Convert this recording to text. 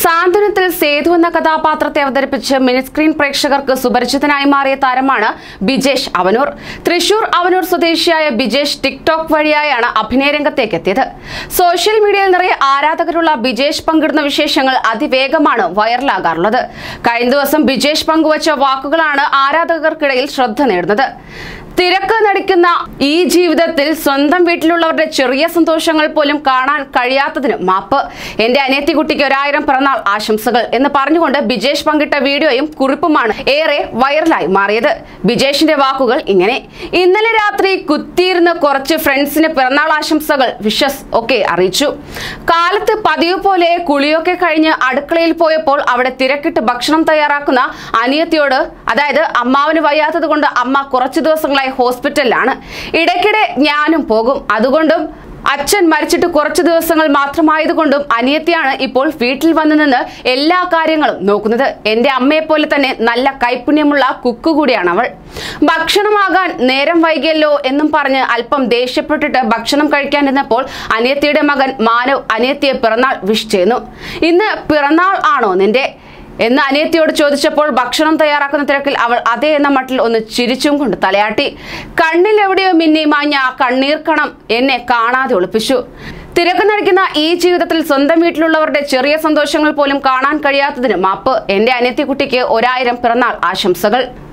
സാന്ത്വനത്തിൽ സേതു എന്ന കഥാപാത്രത്തെ അവതരിപ്പിച്ച് മിനി സ്ക്രീൻ പ്രേക്ഷകർക്ക് സുപരിചിതനായി മാറിയ താരമാണ് ബിജേഷ് അവനൂർ തൃശൂർ അവനൂർ സ്വദേശിയായ ബിജേഷ് ടിക്ടോക്ക് വഴിയായാണ് അഭിനയ രംഗത്തേക്ക് എത്തിയത് സോഷ്യൽ മീഡിയയിൽ നിറയെ ആരാധകരുള്ള ബിജേഷ് പങ്കിടുന്ന വിശേഷങ്ങൾ അതിവേഗമാണ് വൈറലാകാറുള്ളത് കഴിഞ്ഞ ദിവസം ബിജേഷ് പങ്കുവച്ച വാക്കുകളാണ് ആരാധകർക്കിടയിൽ ശ്രദ്ധ നേടുന്നത് തിരക്ക് നടിക്കുന്ന ഈ ജീവിതത്തിൽ സ്വന്തം വീട്ടിലുള്ളവരുടെ ചെറിയ സന്തോഷങ്ങൾ പോലും കാണാൻ കഴിയാത്തതിന് മാപ്പ് എന്റെ അനിയത്തി കുട്ടിക്ക് ഒരായിരം പിറന്നാൾ ആശംസകൾ എന്ന് പറഞ്ഞുകൊണ്ട് ബിജേഷ് പങ്കിട്ട വീഡിയോയും കുറിപ്പുമാണ് ഏറെ വൈറലായി മാറിയത് ബിജേഷിന്റെ വാക്കുകൾ ഇങ്ങനെ ഇന്നലെ രാത്രി കുത്തിയിരുന്ന് കുറച്ച് ഫ്രണ്ട്സിന് പിറന്നാൾ ആശംസകൾ വിഷസ് ഒക്കെ അറിയിച്ചു കാലത്ത് പതിവ് പോലെ കുളിയൊക്കെ കഴിഞ്ഞ് അടുക്കളയിൽ പോയപ്പോൾ അവിടെ തിരക്കിട്ട് ഭക്ഷണം തയ്യാറാക്കുന്ന അനിയത്തിയോട് അതായത് അമ്മാവന് വയ്യാത്തത് കൊണ്ട് അമ്മ കുറച്ചു ദിവസങ്ങളായി ഹോസ്പിറ്റലിലാണ് ഇടയ്ക്കിടെ ഞാനും പോകും അതുകൊണ്ടും അച്ഛൻ മരിച്ചിട്ട് കുറച്ചു ദിവസങ്ങൾ മാത്രമായതുകൊണ്ടും അനിയത്തിയാണ് ഇപ്പോൾ വീട്ടിൽ വന്നു നിന്ന് എല്ലാ കാര്യങ്ങളും നോക്കുന്നത് എന്റെ അമ്മയെ പോലെ തന്നെ നല്ല കൈപുണ്യമുള്ള കുക്ക് കൂടിയാണ് അവൾ ഭക്ഷണമാകാൻ നേരം വൈകിയല്ലോ എന്നും പറഞ്ഞ് അല്പം ദേഷ്യപ്പെട്ടിട്ട് ഭക്ഷണം കഴിക്കാൻ നിന്നപ്പോൾ അനിയത്തിയുടെ മകൻ മാനവ് അനിയത്തിയെ പിറന്നാൾ വിഷ് ചെയ്യുന്നു ഇന്ന് പിറന്നാൾ ആണോ നിന്റെ എന്ന് അനിയത്തിയോട് ചോദിച്ചപ്പോൾ ഭക്ഷണം തയ്യാറാക്കുന്ന തിരക്കിൽ അവൾ അതേ എന്ന മട്ടിൽ ഒന്ന് ചിരിച്ചും കൊണ്ട് തലയാട്ടി കണ്ണിൽ എവിടെയോ മിന്നി മാഞ്ഞ ആ കണ്ണീർ കണം എന്നെ കാണാതെ ഒളിപ്പിച്ചു തിരക്ക് നടിക്കുന്ന ഈ ജീവിതത്തിൽ സ്വന്തം വീട്ടിലുള്ളവരുടെ ചെറിയ സന്തോഷങ്ങൾ പോലും കാണാൻ കഴിയാത്തതിന് മാപ്പ് എന്റെ അനിയത്തി കുട്ടിക്ക് ഒരായിരം പിറന്നാൾ ആശംസകൾ